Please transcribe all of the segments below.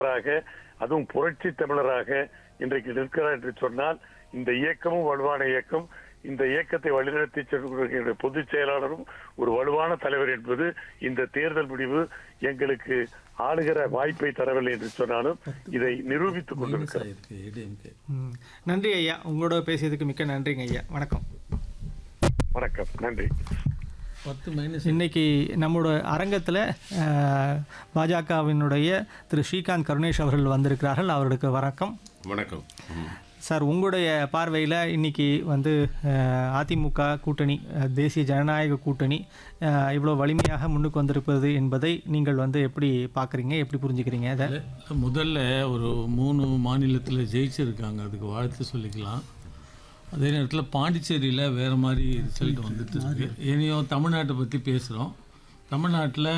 தமிழராக அதுவும் புரட்சி தமிழராக இன்றைக்கு நிற்கிறார் என்று சொன்னால் இந்த இயக்கமும் வலுவான இயக்கம் இந்த இயக்கத்தை வழிநடத்தி செல்கிற பொதுச் செயலாளரும் ஒரு வலுவான தலைவர் என்பது இந்த தேர்தல் முடிவு எங்களுக்கு ஆளுகிற வாய்ப்பை தரவில்லை என்று சொன்னாலும் இதை நிரூபித்துக் மைனஸ் கொண்டிருக்கிறது ஆயிருக்கு ஏடிஎம்கே ம். நன்றி ஐயா உங்களோட பேசியதுக்கு மிக்க நன்றிங்க ஐயா வணக்கம் வணக்கம் நன்றி பத்து மைனஸ் இன்னைக்கு நம்மளோட அரங்கத்தில் பாஜகவினுடைய திரு ஸ்ரீகாந்த் கருணேஷ் அவர்கள் வந்திருக்கிறார்கள் அவர்களுக்கு வணக்கம் வணக்கம் ம். சார் உங்களுடைய பார்வையில் இன்னைக்கு வந்து அஹ், அதிமுக கூட்டணி அஹ், தேசிய ஜனநாயக கூட்டணி அஹ், இவ்வளோ வலிமையாக முன்னுக்கு வந்திருப்பது என்பதை நீங்கள் வந்து எப்படி பார்க்குறீங்க எப்படி புரிஞ்சுக்கிறீங்க அதை முதல்ல ஒரு மூணு மாநிலத்தில் ஜெயிச்சிருக்காங்க அதுக்கு வாழ்த்து சொல்லிக்கலாம் அதே நேரத்தில் பாண்டிச்சேரியில் வேறு மாதிரி ரிசல்ட் வந்துட்டு இருக்கு இனியும் தமிழ்நாட்டை பற்றி பேசுகிறோம் தமிழ்நாட்டில்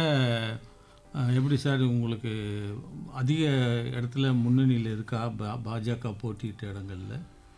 எப்படி சார் உங்களுக்கு அதிக இடத்துல முன்னணியில் இருக்கா பா- பாஜக போட்டியிட்ட இடங்கள்ல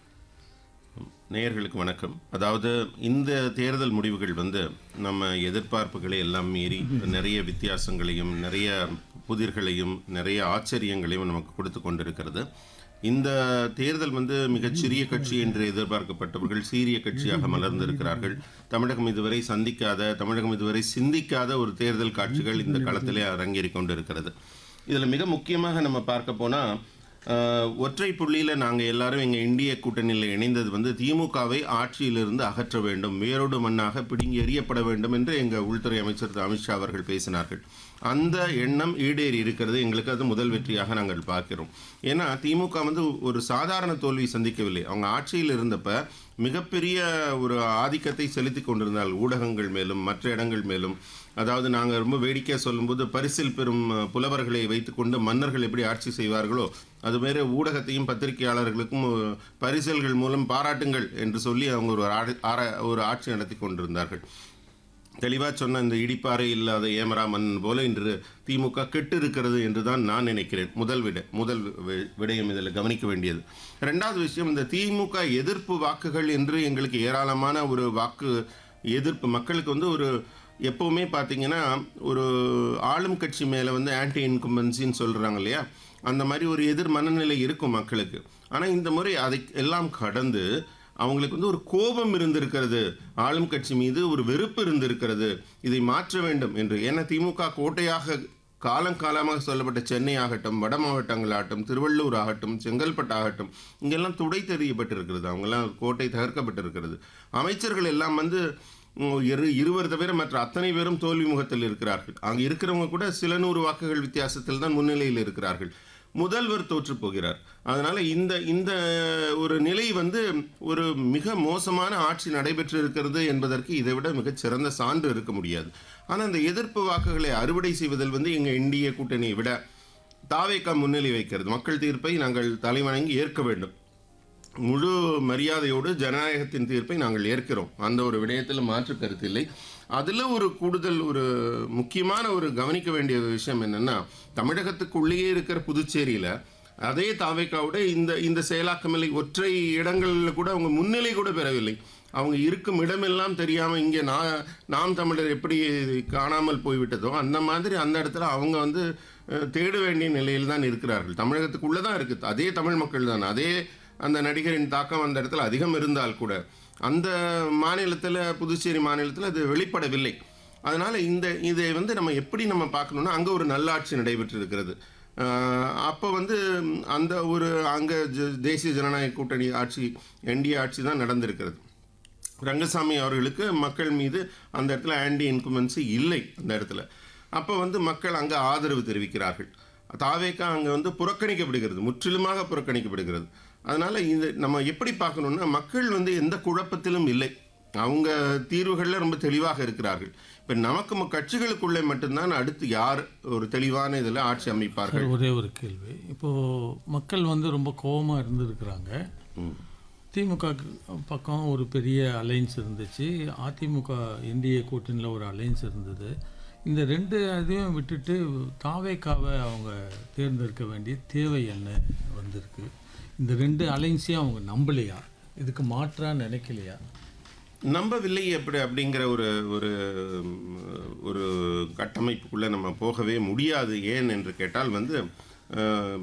நேயர்களுக்கு வணக்கம் அதாவது இந்த தேர்தல் முடிவுகள் வந்து நம்ம எதிர்பார்ப்புகளை எல்லாம் மீறி நிறைய வித்தியாசங்களையும் நிறைய புதிர்களையும் நிறைய ஆச்சரியங்களையும் நமக்கு கொடுத்து கொண்டிருக்கிறது இந்த தேர்தல் வந்து மிகச்சிறிய கட்சி என்று எதிர்பார்க்கப்பட்டவர்கள் சீரிய கட்சியாக மலர்ந்திருக்கிறார்கள் தமிழகம் இதுவரை சந்திக்காத தமிழகம் இதுவரை சிந்திக்காத ஒரு தேர்தல் காட்சிகள் இந்த களத்திலே அரங்கேறிக் கொண்டிருக்கிறது இதில் மிக முக்கியமாக நம்ம பார்க்க போனால் ஆஹ் ஒற்றை புள்ளியில் நாங்கள் எல்லாரும் எங்கள் இந்திய கூட்டணியில் இணைந்தது வந்து திமுகவை ஆட்சியிலிருந்து அகற்ற வேண்டும் வேரோடு மண்ணாக பிடுங்கி எறியப்பட வேண்டும் என்று எங்கள் உள்துறை அமைச்சர் திரு அமித்ஷா அவர்கள் பேசினார்கள் அந்த எண்ணம் ஈடேறி இருக்கிறது எங்களுக்கு அது முதல் வெற்றியாக நாங்கள் பார்க்கிறோம் ஏன்னா திமுக வந்து ஒரு சாதாரண தோல்வி சந்திக்கவில்லை அவங்க ஆட்சியில் இருந்தப்ப மிகப்பெரிய ஒரு ஆதிக்கத்தை செலுத்தி கொண்டிருந்தால் ஊடகங்கள் மேலும் மற்ற இடங்கள் மேலும் அதாவது நாங்கள் ரொம்ப வேடிக்கையாக சொல்லும்போது பரிசில் பெறும் அஹ், புலவர்களை வைத்துக்கொண்டு மன்னர்கள் எப்படி ஆட்சி செய்வார்களோ அதுமாரி ஊடகத்தையும் பத்திரிகையாளர்களுக்கும் அஹ், பரிசல்கள் மூலம் பாராட்டுங்கள் என்று சொல்லி அவங்க ஒரு ஆடு- ஆர- ஒரு ஆட்சி நடத்தி கொண்டிருந்தார்கள் தெளிவாக சொன்ன இந்த இடிப்பாறை இல்லாத ஏமரா மன்னன் போல இன்று திமுக கெட்டு இருக்கிறது என்று தான் நான் நினைக்கிறேன் முதல் விட முதல் வி- விடயம் இதில் கவனிக்க வேண்டியது ரெண்டாவது விஷயம் இந்த திமுக எதிர்ப்பு வாக்குகள் என்று எங்களுக்கு ஏராளமான ஒரு வாக்கு எதிர்ப்பு மக்களுக்கு வந்து ஒரு எப்போவுமே பார்த்தீங்கன்னா ஒரு ஆளும் கட்சி மேலே வந்து ஆன்டி இன்கும்பன்சின்னு சொல்கிறாங்க இல்லையா அந்த மாதிரி ஒரு எதிர் மனநிலை இருக்கும் மக்களுக்கு ஆனால் இந்த முறை அதை எல்லாம் கடந்து அவங்களுக்கு வந்து ஒரு கோபம் இருந்திருக்கிறது ஆளும் கட்சி மீது ஒரு வெறுப்பு இருந்திருக்கிறது இதை மாற்ற வேண்டும் என்று ஏன்னா திமுக கோட்டையாக காலம் காலமாக சொல்லப்பட்ட சென்னை ஆகட்டும் வட மாவட்டங்கள் ஆகட்டும் திருவள்ளூர் ஆகட்டும் செங்கல்பட்டு ஆகட்டும் இங்கெல்லாம் துடை தெரியப்பட்டிருக்கிறது அவங்கெல்லாம் கோட்டை தகர்க்கப்பட்டிருக்கிறது அமைச்சர்கள் எல்லாம் வந்து உம், இரு இருவர் தவிர மற்ற அத்தனை பேரும் தோல்வி முகத்தில் இருக்கிறார்கள் அங்கே இருக்கிறவங்க கூட சில நூறு வாக்குகள் வித்தியாசத்தில் தான் முன்னிலையில் இருக்கிறார்கள் முதல்வர் தோற்று போகிறார் அதனால இந்த இந்த ஒரு நிலை வந்து ஒரு மிக மோசமான ஆட்சி நடைபெற்று இருக்கிறது என்பதற்கு இதை விட மிகச் சிறந்த சான்று இருக்க முடியாது ஆனால் இந்த எதிர்ப்பு வாக்குகளை அறுவடை செய்வதில் வந்து எங்கள் இந்திய கூட்டணியை விட தாவேக்கா முன்னிலை வைக்கிறது மக்கள் தீர்ப்பை நாங்கள் தலைவணங்கி ஏற்க வேண்டும் முழு மரியாதையோடு ஜனநாயகத்தின் தீர்ப்பை நாங்கள் ஏற்கிறோம் அந்த ஒரு விடயத்தில் மாற்று கருத்தில்லை அதில் ஒரு கூடுதல் ஒரு முக்கியமான ஒரு கவனிக்க வேண்டிய விஷயம் என்னன்னா தமிழகத்துக்குள்ளேயே இருக்கிற புதுச்சேரியில் அதே தாவேக்காவோட இந்த இந்த செயலாக்கமில்லை ஒற்றை இடங்களில் கூட அவங்க முன்னிலை கூட பெறவில்லை அவங்க இருக்கும் இடமெல்லாம் தெரியாமல் இங்கே நான் நாம் தமிழர் எப்படி காணாமல் போய்விட்டதோ அந்த மாதிரி அந்த இடத்துல அவங்க வந்து அஹ், தேட வேண்டிய நிலையில் தான் இருக்கிறார்கள் தமிழகத்துக்குள்ளே தான் இருக்குது அதே தமிழ் மக்கள் தான் அதே அந்த நடிகரின் தாக்கம் அந்த இடத்துல அதிகம் இருந்தால் கூட அந்த மாநிலத்தில் புதுச்சேரி மாநிலத்தில் அது வெளிப்படவில்லை அதனால் இந்த இதை வந்து நம்ம எப்படி நம்ம பார்க்கணுன்னா அங்கே ஒரு நல்லாட்சி நடைபெற்று இருக்கிறது அப்போ வந்து ம், அந்த ஒரு அங்கே தேசிய ஜனநாயக கூட்டணி ஆட்சி என்டிஏ ஆட்சி தான் நடந்திருக்கிறது ரங்கசாமி அவர்களுக்கு மக்கள் மீது அந்த இடத்துல ஆன்டி இன்குமென்சி இல்லை அந்த இடத்துல அப்போ வந்து மக்கள் அங்கே ஆதரவு தெரிவிக்கிறார்கள் தாவேக்கா அங்கே வந்து புறக்கணிக்கப்படுகிறது முற்றிலுமாக புறக்கணிக்கப்படுகிறது அதனால் இது நம்ம எப்படி பார்க்கணுன்னா மக்கள் வந்து எந்த குழப்பத்திலும் இல்லை அவங்க தீர்வுகளில் ரொம்ப தெளிவாக இருக்கிறார்கள் இப்போ நமக்கு ம- கட்சிகளுக்குள்ளே மட்டும்தான் அடுத்து யார் ஒரு தெளிவான இதில் ஆட்சி அமைப்பார்கள் சார் ஒரே ஒரு கேள்வி இப்போது மக்கள் வந்து ரொம்ப கோபமாக இருந்திருக்கிறாங்க திமுக பக்கம் ஒரு பெரிய அலைன்ஸ் இருந்துச்சு அதிமுக என்டிஏ கூட்டணியில் ஒரு அலைன்ஸ் இருந்தது இந்த ரெண்டு இதையும் விட்டுட்டு தாவேக்காவை அவங்க தேர்ந்தெடுக்க வேண்டிய தேவை என்ன வந்திருக்கு இந்த ரெண்டு அலைன்ஸையும் அவங்க நம்பலையா இதுக்கு மாற்றா நினைக்கலையா நம்பவில்லை எப்படி அப்படிங்கிற ஒரு ஒரு ம், ஒரு கட்டமைப்புக்குள்ளே நம்ம போகவே முடியாது ஏன் என்று கேட்டால் வந்து அஹ்,